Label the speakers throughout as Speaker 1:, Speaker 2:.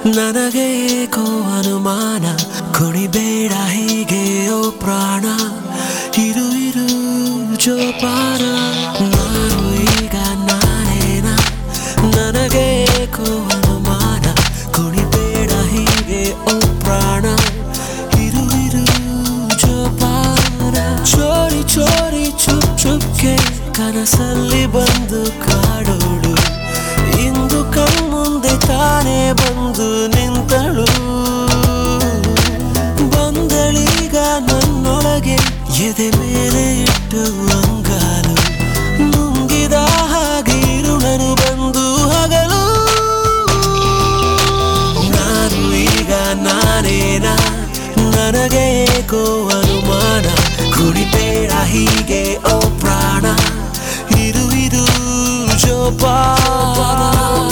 Speaker 1: ನನಗೆ ಏಕೋ ಅನುಮಾನ ಕುಣಿಬೇಡ ಹೀಗೆ ಓ ಪ್ರಾಣ ಇರು ಇರು ಜೋಪಾನ ನಾನು ಈಗ ನಾನೇನ ನನಗೆ ಏಕೋ ಅನುಮಾನ ಕುಣಿಬೇಡ ಹೀಗೆ ಓ ಪ್ರಾಣ ಇರು ಇರು ಜೋಪಾನ ಚೋರಿ ಚೋರಿ ಚುಪ್ ಚುಪ್ಕೆ ಕನಸಲ್ಲಿ ಬಂದು ಕಾಡೋಳು ಇಂದು ಕಣ್ಮುಂದೆ ತಾನೇ ಬಂದು ನಿಂತಳು ಬಂದಳೀಗ ನನ್ನೊಳಗೆ ಎದೆ ಮೇಲೆ ಇಟ್ಟು ಅಂಗಾಲು ನುಂಗಿದ ಹಾಗೆ ಇರುಳನು ಬಂದು ಹಗಲು ನಾನು ಈಗ ನಾನೇನ ನನಗೆ ಏಕೋ ಅನುಮಾನ ಕುಡಿಬೇಡ ಹೀಗೆ ಓ ಪ್ರಾಣ ಇದು ಇದು ಜೋಪಾನ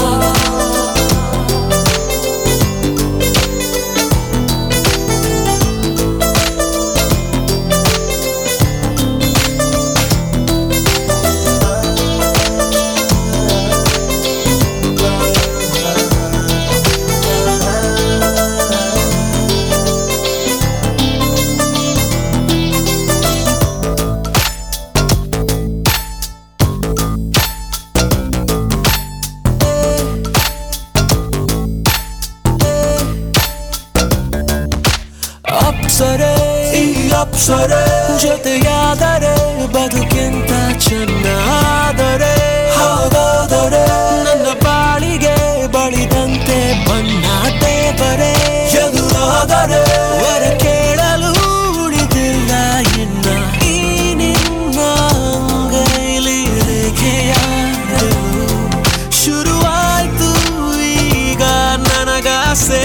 Speaker 1: ಅಪ್ಸರೆ ಈ ಅಪ್ಸರೆ ಜೊತೆಯಾದರೆ ಬದುಕೆಂತ ಚೆನ್ನಾದರೆ ಹಾಗಾದರೆ ನನ್ನ ಬಾಳಿಗೆ ಬಳಿದಂತೆ ಬಣ್ಣ ದೇವರೇ ಎದುರಾದರೆ ವರ ಕೇಳಲು ಉಳಿದಿಲ್ಲ ಇನ್ನ ಈ ನಿನ್ನ ಅಂಗೈಲಿ ರೇಖೆಯಾದರು ಶುರುವಾಯ್ತು ಈಗ ನನಗಾಸೆ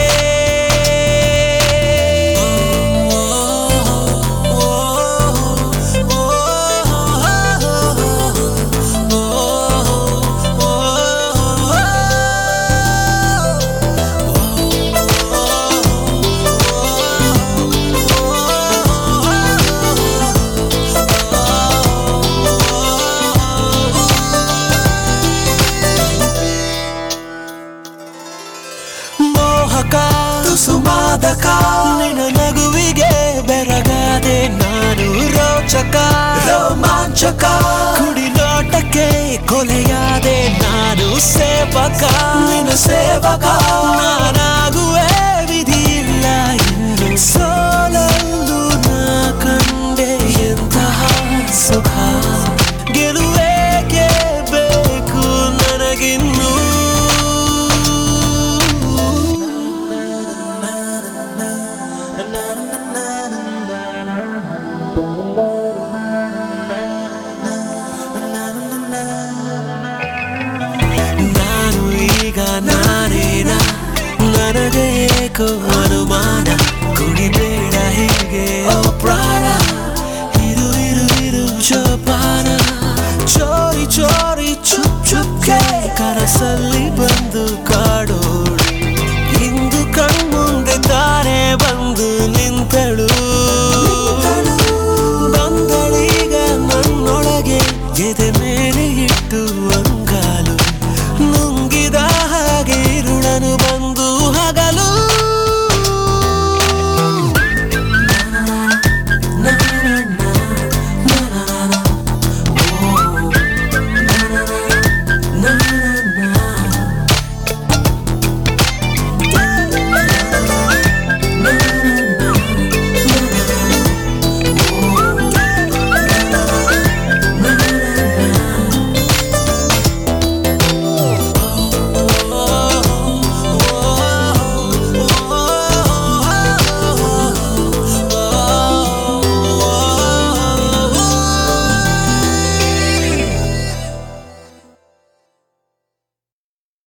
Speaker 1: ಮೋಹಕ ಸುಮಾದಕ ನಿನ್ನ ನಗುವಿಗೆ ಬೆರಗಾದೆ ನಾನು ರೋಚಕ ರೋಮಾಂಚಕ ಕುಡಿನೋಟಕ್ಕೆ ಕೊಲೆಯಾದೆ ನಾನು ಸೇವಕ ನಿನ್ನ ಸೇವಕ ನಾನಾಗುವೆ ವಿಧಿಯಿಲ್ಲ ಇನ್ನು ಸೋಲಲು ನಾ ಕಂಡೆ ಎಂತಹ ಸುಖ ಗೆಲುವೇಕೆ ಬೇಕು ನನಗಿನ್ನೂ ನಾನು ಈಗ ನಾನೇನ ನನಗೆ ಏಕೋ ಅನುಮಾನ ಕುಡಿಬೇಡ ಹೀಗೆ ಓ ಪ್ರಾಣ ಇರು ಇರು ಇರು ಜೋಪಾನ ಚೋರಿ ಚೋರಿ